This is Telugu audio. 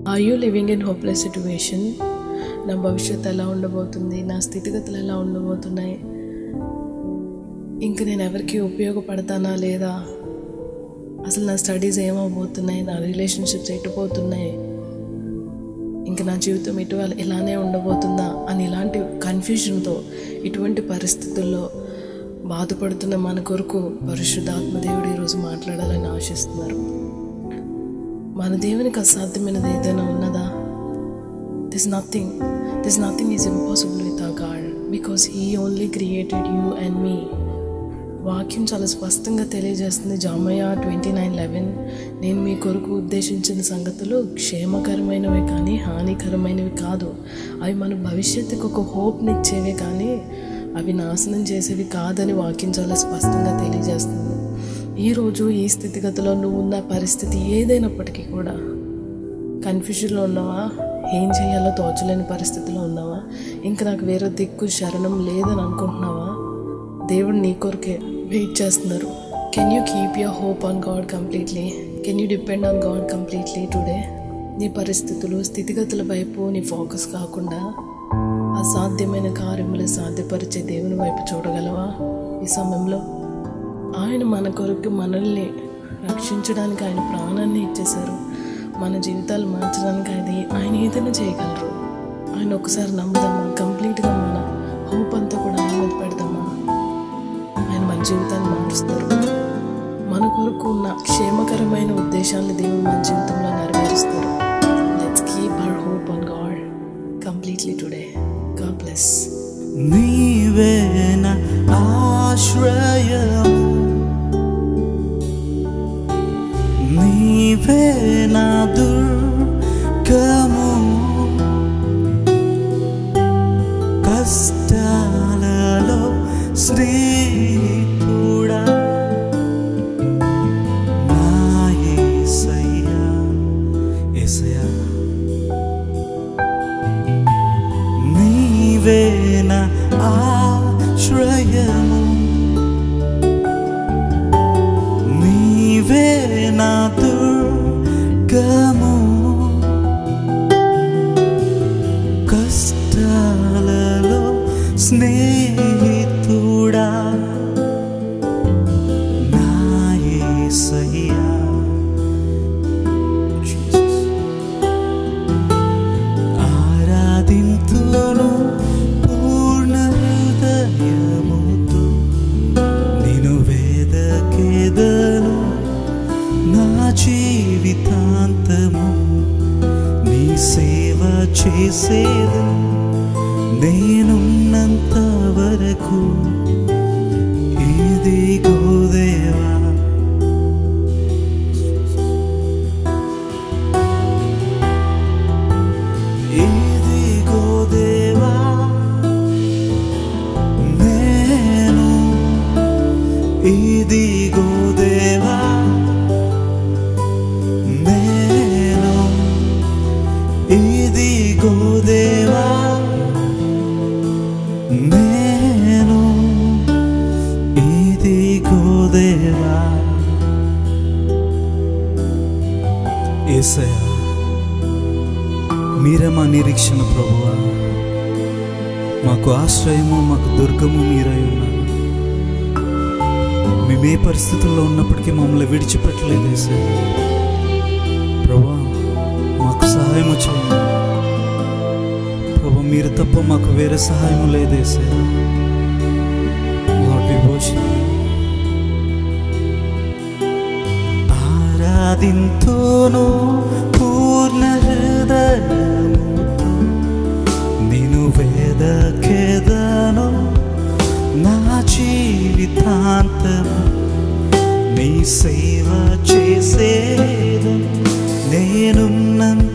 Are you living in hopeless situation నా భవిష్యత్తు ఎలా ఉండబోతుంది నా స్థితిగతులు ఎలా ఉండబోతున్నాయి ఇంక నేను ఎవరికి ఉపయోగపడతానా లేదా అసలు నా స్టడీస్ ఏమవబోతున్నాయి నా రిలేషన్షిప్స్ ఎటుపోతున్నాయి ఇంక నా జీవితం ఇటు ఇలానే ఉండబోతుందా అని ఇలాంటి కన్ఫ్యూజన్తో ఇటువంటి పరిస్థితుల్లో బాధపడుతున్న మన కొరకు పరిశుద్ధాత్మ దేవుడు ఈరోజు మాట్లాడాలని ఆశిస్తున్నారు మన దేవునికి అసాధ్యమైనది ఏదైనా ఉన్నదా this nothing this nothing is impossible with a God because he only created you and me వాక్యం చాలా స్పష్టంగా తెలియజేస్తుంది జామయ్య ట్వంటీ నైన్ లెవెన్ నేను మీ కొరకు ఉద్దేశించిన సంగతులు క్షేమకరమైనవి కానీ హానికరమైనవి కాదు అవి మన భవిష్యత్తుకు ఒక హోప్నిచ్చేవే కానీ అవి నాశనం చేసేవి కాదని వాక్యం చాలా స్పష్టంగా తెలియజేస్తుంది ఈరోజు ఈ స్థితిగతిలో నువ్వు ఉన్న పరిస్థితి ఏదైనప్పటికీ కూడా కన్ఫ్యూజన్లో ఉన్నావా ఏం చేయాలో తోచలేని పరిస్థితిలో ఉన్నావా ఇంకా నాకు వేరే దిక్కు శరణం లేదని అనుకుంటున్నావా దేవుడు నీ కొరకే వెయిట్ చేస్తున్నారు can you keep your hope on God completely can you depend on God completely today నీ పరిస్థితులు స్థితిగతుల వైపు నీ ఫోకస్ కాకుండా అసాధ్యమైన కార్యములు సాధ్యపరిచే దేవుని వైపు చూడగలవా ఈ సమయంలో ఆయన మన కొరకు మనల్ని రక్షించడానికి ఆయన ప్రాణాన్ని ఇచ్చేశారు మన జీవితాలు మార్చడానికి ఆయన ఆయన ఏదైనా చేయగలరు ఆయన ఒకసారి నమ్ముదామా కంప్లీట్గా మన హోప్ అంతా కూడా ఆయన మీద పెడదామా ఆయన మన జీవితాన్ని మారుస్తారు మన కొరకు ఉన్న క్షేమకరమైన ఉద్దేశాలను దేవుడు మన జీవితంలో నెరవేరుస్తారు let's keep our hope on God completely today God bless నీవేన ఆశ్రయము నీవేన దుర్గము కష్టాలలో స్నేహితుడా నా యేసయ్యా యేసయ్యా నీవేన ఆశ్రయము నీవేన దుర్గము కష్టాలలో స్నేహితుడా నా యేసయ్యా Jesus. ఆరాధింతును పూర్ణ హృదయముతో నిను వేదకేదను నా జీవితాంతము నీ సేవ చేసేదు నేనున్నంత వరకు ఇది గోదేవా ఇదిగో దేవా నేను ఇదిగో దేవా నేను ఇదిగో దేవా నేను ఇదిగో దేవా ఏసయ్యా మీరే మా నిరీక్షణ ప్రభువా మాకు ఆశ్రయము మాకు దుర్గము మీరై ఉన్నారు మేము ఏ పరిస్థితుల్లో ఉన్నప్పటికీ మమ్మల్ని విడిచిపెట్టలేదు ఏసయ్య ప్రభా మాకు సహాయము చేయండి ప్రభా మీరు తప్ప మాకు వేరే సహాయం లేదు ఏసయ్య Lord, we worship you. ఆరాధింతును పూర్ణ హృదయముతో నిను వేదకేదను నా జీవితాంతము నీ సేవ చేసేదు నేనున్నంత